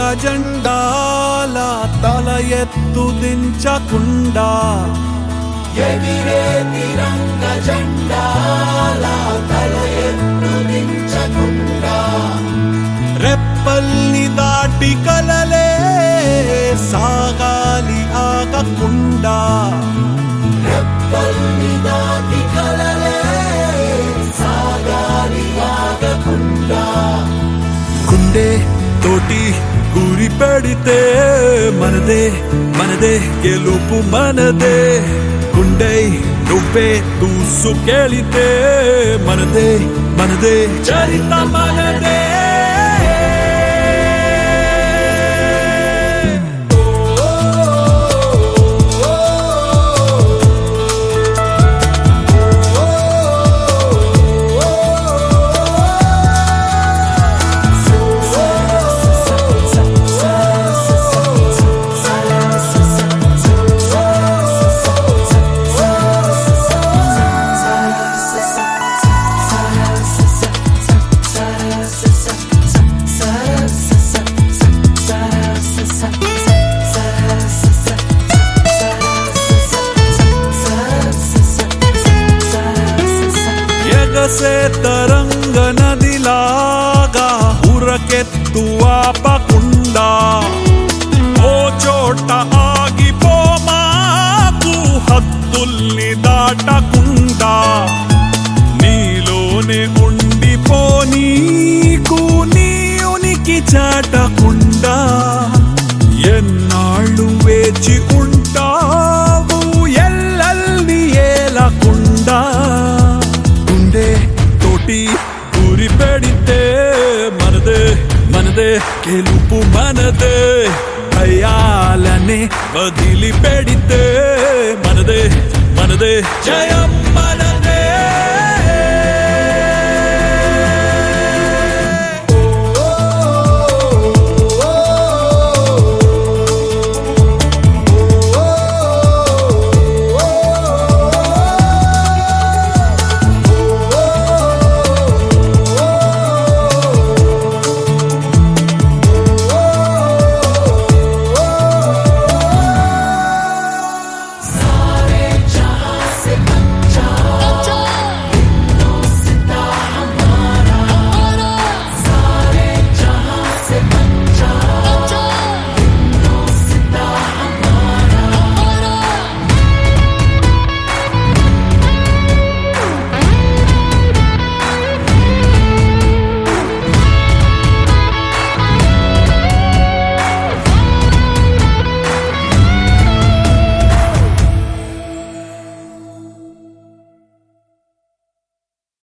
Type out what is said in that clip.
జెండాల తల ఎత్తు దించకుండా ఎగిరే తిరంగ జెండాల తల ఎత్తు దించకుండా రెప్పల్ని దాటి కలలే సాగాలి ఆగకుండా రెప్పల్ని దాటి కలలే సాగాలి ఆగకుండా గుండె తోటి గురి పెడితే మనదే మనదే గెలుపు మనదే గుండె నువ్వే దూసుకెళితే మనదే మనదే చరిత మనదే ఎగసే తరంగ నదిలాగా ఉరకెత్తు ఆపకుండా ఓ చోట ఆగిపోమాకు హద్దుల్ని దాటకుండా నీలోనే ఉండిపో నీకు నీ ఉనికి చాటకుండా ఎన్నాళ్ళు వేచి ఉంటావు ఎల్లల్ని ఏలకుండా గుండె తోటి గురి పెడితే మనదే మనదే గెలుపు మనదే భయాలనే వదిలి పెడితే మనదే మనదే జయం మనదే